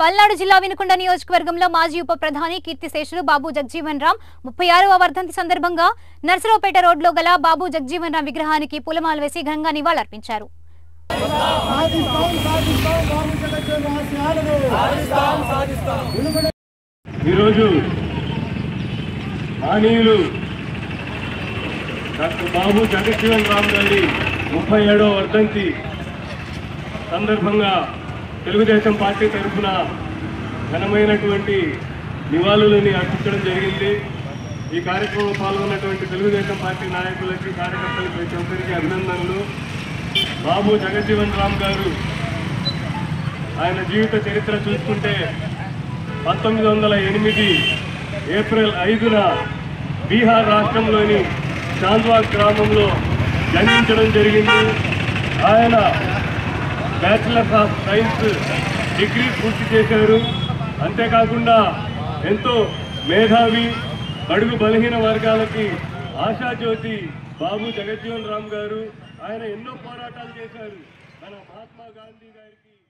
పల్నాడు జిల్లా వినుకొండ నియోజకవర్గంలో మాజీ ఉప ప్రధాని కీర్తిశేషులు బాబు జగ్జీవన్ రామ్ ముప్పై ఆరవ వర్ధంతి సందర్భంగా నర్సరావుపేట రోడ్లో గల బాబు జగ్జీవన్ రామ్ విగ్రహానికి పూలమాల వేసి ఘనంగా నివాళులర్పించారు ఈరోజు మానీయులు డాక్టర్ బాబు జగజ్జీవన్ రామ్ గారి ముప్పై ఏడవ వర్ధంతి సందర్భంగా తెలుగుదేశం పార్టీ తరఫున ఘనమైనటువంటి నివాళులని అర్పించడం జరిగింది ఈ కార్యక్రమంలో పాల్గొన్నటువంటి తెలుగుదేశం పార్టీ నాయకులకి కార్యకర్తలకి ప్రతి ఒక్కరికి అభినందనలు బాబు జగజ్జీవన్ రామ్ గారు ఆయన జీవిత చరిత్ర చూసుకుంటే పంతొమ్మిది వందల ఎనిమిది ఏప్రిల్ ఐదున బీహార్ రాష్ట్రంలోని చాంద్వాగ్ గ్రామంలో జన్మించడం జరిగింది ఆయన బ్యాచిలర్స్ ఆఫ్ సైన్స్ డిగ్రీ పూర్తి చేశారు అంతేకాకుండా ఎంతో మేధావి బడుగు బలహీన వర్గాలకి ఆశాజ్యోతి బాబు జగజ్జీవన్ రామ్ గారు ఆయన ఎన్నో పోరాటాలు చేశారు మన మహాత్మా గాంధీ గారికి